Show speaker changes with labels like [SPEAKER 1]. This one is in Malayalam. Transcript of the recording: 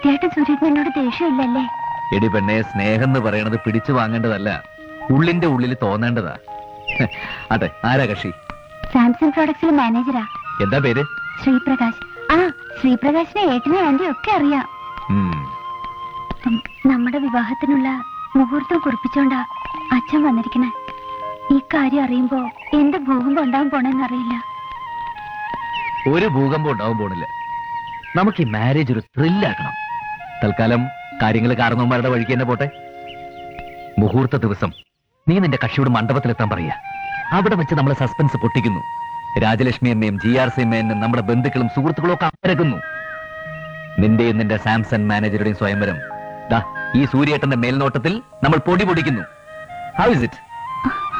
[SPEAKER 1] സത്യമായിട്ട് സൂര്യൻ എന്നോട് ദേഷ്യമില്ലല്ലേ
[SPEAKER 2] എടി പെണ്ണെ സ്നേഹം എന്ന് പറയണത് പിടിച്ചു വാങ്ങേണ്ടതല്ല ഉള്ളിന്റെ ഉള്ളിൽ തോന്നേണ്ടതാ ഹ്, അതെ ആരാ കക്ഷി
[SPEAKER 1] സാംസങ് പ്രോഡക്ട്സിലെ മാനേജരാ
[SPEAKER 2] എന്താ പേര്
[SPEAKER 1] ശ്രീപ്രകാശ് ആ ശ്രീപ്രകാശിനെ ഏട്ടനെ ആന്റി ഒക്കെ അറിയാം
[SPEAKER 2] ഉം,
[SPEAKER 1] ഉം, നമ്മുടെ വിവാഹത്തിനുള്ള മുഹൂർത്തം കുറിപ്പിച്ചോണ്ടാ അച്ഛൻ വന്നിരിക്കണേ ഈ കാര്യം അറിയുമ്പോ എന്ത് ഭൂകമ്പം ഉണ്ടാവാൻ പോണെന്നറിയില്ല
[SPEAKER 2] ഒരു ഭൂകമ്പം ഉണ്ടാവാൻ പോണില്ല നമുക്ക് ഈ മാരേജ് ഒരു ത്രില്ലാക്കണം തൽക്കാലം കാര്യങ്ങൾ കാരണവന്മാരുടെ വഴിക്ക് തന്നെ പോട്ടെ മുഹൂർത്ത ദിവസം നീ നിന്റെ കക്ഷിയോട് മണ്ഡപത്തിലെത്താൻ പറയാ അവിടെ വെച്ച് നമ്മളെ സസ്പെൻസ് പൊട്ടിക്കുന്നു രാജലക്ഷ്മി അമ്മയും ജി ആർ സി അമ്മയും നമ്മുടെ ബന്ധുക്കളും സുഹൃത്തുക്കളും ഒക്കെ അമരക്കുന്നു നിന്റെയും നിന്റെ സാംസൺ മാനേജറുടെയും സ്വയംവരം ദാ ഈ സൂര്യേട്ടന്റെ മേൽനോട്ടത്തിൽ നമ്മൾ പൊടി പൊടിക്കുന്നു ഹൗ ഇസ് ഇറ്റ്